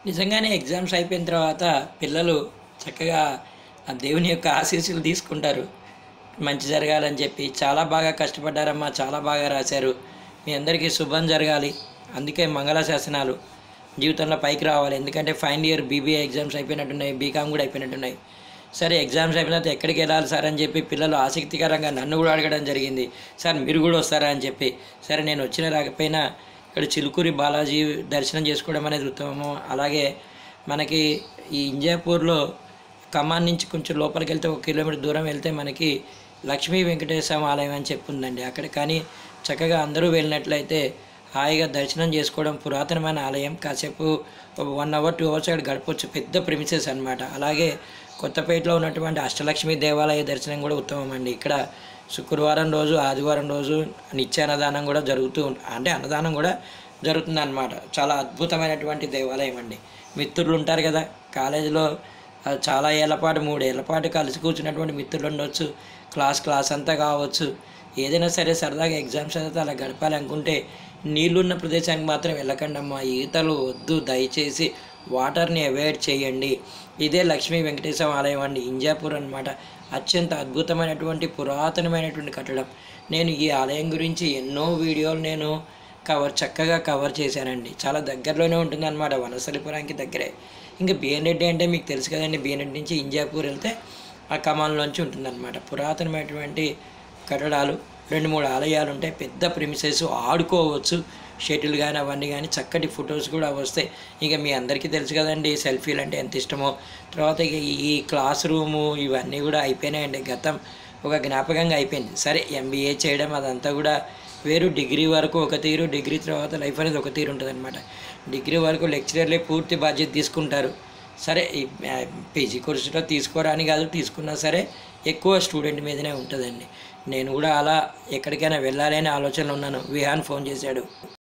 నిజంగానే ఎగ్జామ్స్ అయిపోయిన తర్వాత పిల్లలు చక్కగా ఆ దేవుని యొక్క ఆశీస్సులు తీసుకుంటారు మంచి జరగాలని చెప్పి చాలా బాగా కష్టపడ్డారమ్మా చాలా బాగా రాశారు మీ అందరికీ శుభం జరగాలి అందుకే మంగళ శాసనాలు జీవితంలో పైకి రావాలి ఎందుకంటే ఫైనల్ ఇయర్ బీబీఏ ఎగ్జామ్స్ అయిపోయినట్టున్నాయి బీకామ్ కూడా అయిపోయినట్టున్నాయి సరే ఎగ్జామ్స్ అయిపోయిన తర్వాత ఎక్కడికి వెళ్ళాలి సార్ అని చెప్పి పిల్లలు ఆసక్తికరంగా నన్ను కూడా అడగడం జరిగింది సార్ మీరు కూడా వస్తారా అని చెప్పి సరే నేను వచ్చిన రాకపోయినా ఇక్కడ చిలుకూరి బాలాజీ దర్శనం చేసుకోవడం అనేది ఉత్తమము అలాగే మనకి ఈ ఇంజాపూర్లో ఖమ్మాన్ నుంచి కొంచెం లోపలికి వెళ్తే ఒక కిలోమీటర్ దూరం వెళ్తే మనకి లక్ష్మీ వెంకటేశ్వర ఆలయం అని చెప్పి ఉందండి అక్కడ కానీ చక్కగా అందరూ వెళ్ళినట్లయితే హాయిగా దర్శనం చేసుకోవడం పురాతనమైన ఆలయం కాసేపు వన్ అవర్ టూ అవర్స్ అక్కడ గడపవచ్చు పెద్ద ప్రిమిసెస్ అన్నమాట అలాగే కొత్తపేటలో ఉన్నటువంటి అష్టలక్ష్మి దేవాలయ దర్శనం కూడా ఉత్తమం అండి ఇక్కడ శుక్రవారం రోజు ఆదివారం రోజు నిత్య అన్నదానం కూడా జరుగుతూ ఉం- అంటే అన్నదానం కూడా జరుగుతుంది అనమాట చాలా అద్భుతమైనటువంటి దేవాలయం అండి మిత్రులు ఉంటారు కదా కాలేజీలో ఆ, చాలా ఏళ్ల పాటు మూడు ఏళ్ల పాటు కలిసి కూర్చున్నటువంటి మిత్రులు ఉండొచ్చు క్లాస్ క్లాస్ అంతా కావచ్చు ఏదైనా సరే సరదాగా ఎగ్జామ్స్ అయితే అలా గడపాలి అనుకుంటే నీళ్ళున్న ప్రదేశానికి మాత్రం వెళ్ళకండి అమ్మా ఈతలు వద్దు దయచేసి వాటర్ని అవాయిడ్ చేయండి ఇదే లక్ష్మీ వెంకటేశ్వర ఆలయం అండి ఇంజాపూర్ అన్నమాట అత్యంత అద్భుతమైనటువంటి పురాతనమైనటువంటి కట్టడం నేను ఈ ఆలయం గురించి ఎన్నో వీడియోలు నేను కవర్ చక్కగా కవర్ చేశానండి చాలా దగ్గరలోనే ఉంటుంది అనమాట వనసలిపురానికి దగ్గరే ఇంకా బిఎన్ రెడ్డి అంటే మీకు తెలుసు కదండి బిఎన్ రెడ్డి నుంచి ఇంజాపూర్ వెళ్తే ఆ కమాన్లోంచి ఉంటుందన్నమాట పురాతనమైనటువంటి కట్టడాలు రెండు మూడు ఆలయాలు ఉంటాయి పెద్ద ప్రిమిసెస్ ఆడుకోవచ్చు షటిల్ కానీ అవన్నీ కానీ చక్కటి ఫొటోస్ కూడా వస్తాయి ఇక మీ అందరికీ తెలుసు కదండి సెల్ఫీలు అంటే ఎంత ఇష్టమో తర్వాత ఇక ఈ క్లాస్ రూము ఇవన్నీ కూడా అయిపోయినాయండి గతం ఒక జ్ఞాపకంగా అయిపోయింది సరే ఎంబీఏ చేయడం అదంతా కూడా వేరు డిగ్రీ వరకు ఒక తీరు డిగ్రీ తర్వాత లైఫ్ అనేది ఒక తీరు ఉంటుంది అనమాట డిగ్రీ వరకు లెక్చరర్లే పూర్తి బాధ్యత తీసుకుంటారు సరే ఈ పీజీ కోర్సులో తీసుకోరా అని కాదు తీసుకున్నా సరే ఎక్కువ స్టూడెంట్ మీదనే ఉంటుందండి నేను కూడా అలా ఎక్కడికైనా వెళ్ళాలి అనే ఆలోచనలో ఉన్నాను విహాన్ ఫోన్ చేశాడు